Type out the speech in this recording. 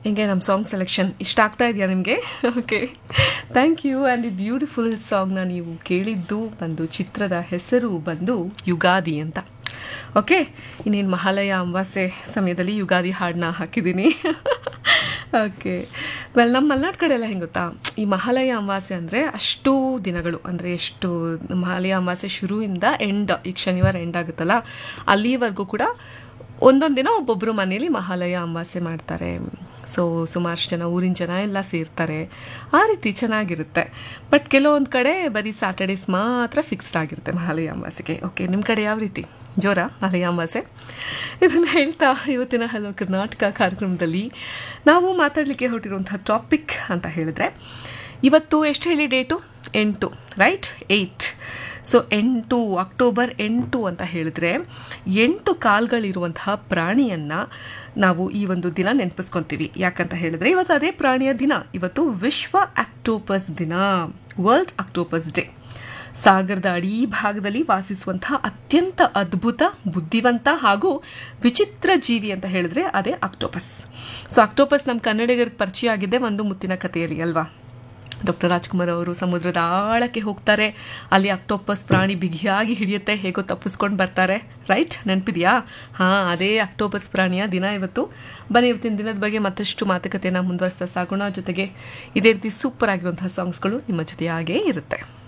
ಹಿಂಗೆ ನಮ್ಮ song selection ಇಷ್ಟ ಆಗ್ತಾ ಇದೆಯಾ ನಿಮಗೆ ಓಕೆ ಥ್ಯಾಂಕ್ ಯು ಆ್ಯಂಡ್ ಈ ಬ್ಯೂಟಿಫುಲ್ ಸಾಂಗ್ನ ನೀವು ಕೇಳಿದ್ದು ಬಂದು ಚಿತ್ರದ ಹೆಸರು ಬಂದು ಯುಗಾದಿ ಅಂತ ಓಕೆ ಇನ್ನೇನು ಮಹಾಲಯ ಅಮಾವಾಸ್ಯೆ ಸಮಯದಲ್ಲಿ ಯುಗಾದಿ ಹಾಡನ್ನ ಹಾಕಿದ್ದೀನಿ ಓಕೆ ವೆಲ್ ನಮ್ಮ ಮಲೆನಾಡು ಕಡೆ ಎಲ್ಲ ಹೆಂಗೆ ಗೊತ್ತಾ ಈ ಮಹಾಲಯ ಅಮಾವಾಸ್ಯೆ ಅಂದರೆ ಅಷ್ಟು ದಿನಗಳು ಅಂದರೆ ಎಷ್ಟು ಮಹಾಲಯ ಅಮಾವಾಸ್ಯೆ ಶುರುವಿಂದ ಎಂಡ್ ಈಗ ಶನಿವಾರ ಎಂಡ್ ಆಗುತ್ತಲ್ಲ ಅಲ್ಲಿವರೆಗೂ ಕೂಡ ಒಂದೊಂದು ದಿನ ಒಬ್ಬೊಬ್ಬರು ಮನೇಲಿ ಮಹಾಲಯ ಅಮಾವಾಸ್ಯೆ ಮಾಡ್ತಾರೆ ಸೊ ಸುಮಾರು ಜನ ಊರಿನ ಜನ ಎಲ್ಲ ಸೇರ್ತಾರೆ ಆ ರೀತಿ ಚೆನ್ನಾಗಿರುತ್ತೆ ಬಟ್ ಕೆಲವೊಂದು ಕಡೆ ಬರೀ ಸ್ಯಾಟರ್ಡೇಸ್ ಮಾತ್ರ ಫಿಕ್ಸ್ಡ್ ಆಗಿರುತ್ತೆ ಮಹಾಲಯ ಅಮಾವಾಸ್ಯೆಗೆ ಓಕೆ ನಿಮ್ಮ ಕಡೆ ಯಾವ ರೀತಿ ಜೋರ ಮಹಾಲಯ ಅಮಾವಾಸ್ಯೆ ಇದನ್ನು ಹೇಳ್ತಾ ಇವತ್ತಿನ ಹಲೋ ಕರ್ನಾಟಕ ಕಾರ್ಯಕ್ರಮದಲ್ಲಿ ನಾವು ಮಾತಾಡಲಿಕ್ಕೆ ಹೊರಟಿರುವಂತಹ ಟಾಪಿಕ್ ಅಂತ ಹೇಳಿದ್ರೆ ಇವತ್ತು ಎಷ್ಟು ಹೇಳಿ ಡೇಟು ಎಂಟು ರೈಟ್ ಏಯ್ಟ್ ಸೊ ಎಂಟು ಅಕ್ಟೋಬರ್ ಎಂಟು ಅಂತ ಹೇಳಿದ್ರೆ ಎಂಟು ಕಾಲ್ಗಳಿರುವಂತಹ ಪ್ರಾಣಿಯನ್ನು ನಾವು ಈ ಒಂದು ದಿನ ನೆನಪಿಸ್ಕೊತೀವಿ ಯಾಕಂತ ಹೇಳಿದ್ರೆ ಇವತ್ತು ಅದೇ ಪ್ರಾಣಿಯ ದಿನ ಇವತ್ತು ವಿಶ್ವ ಆಕ್ಟೋಪಸ್ ದಿನ ವರ್ಲ್ಡ್ ಆಕ್ಟೋಪಸ್ ಡೇ ಸಾಗರದ ಅಡಿ ಭಾಗದಲ್ಲಿ ವಾಸಿಸುವಂತಹ ಅತ್ಯಂತ ಅದ್ಭುತ ಬುದ್ಧಿವಂತ ಹಾಗೂ ವಿಚಿತ್ರ ಜೀವಿ ಅಂತ ಹೇಳಿದ್ರೆ ಅದೇ ಆಕ್ಟೋಪಸ್ ಸೊ ಆಕ್ಟೋಪಸ್ ನಮ್ಮ ಕನ್ನಡಿಗರಿಗೆ ಪರಿಚಯ ಆಗಿದೆ ಒಂದು ಮುತ್ತಿನ ಕಥೆಯಲ್ಲಿ ಅಲ್ವಾ ಡಾಕ್ಟರ್ ರಾಜ್ಕುಮಾರ್ ಅವರು ಸಮುದ್ರದ ಆಳಕ್ಕೆ ಹೋಗ್ತಾರೆ ಅಲ್ಲಿ ಅಕ್ಟೋಪಸ್ ಪ್ರಾಣಿ ಬಿಗಿಯಾಗಿ ಹಿಡಿಯುತ್ತೆ ಹೇಗೋ ತಪ್ಪಿಸ್ಕೊಂಡು ಬರ್ತಾರೆ ರೈಟ್ ನೆನಪಿದೆಯಾ ಹಾಂ ಅದೇ ಅಕ್ಟೋಪಸ್ ಪ್ರಾಣಿಯ ದಿನ ಇವತ್ತು ಬನ್ನಿ ಇವತ್ತಿನ ದಿನದ ಬಗ್ಗೆ ಮತ್ತಷ್ಟು ಮಾತುಕತೆಯನ್ನು ಮುಂದುವರಿಸ್ತಾ ಸಾಗೋಣ ಜೊತೆಗೆ ಇದೇ ರೀತಿ ಸೂಪರ್ ಆಗಿರುವಂತಹ ಸಾಂಗ್ಸ್ಗಳು ನಿಮ್ಮ ಜೊತೆ ಹಾಗೇ ಇರುತ್ತೆ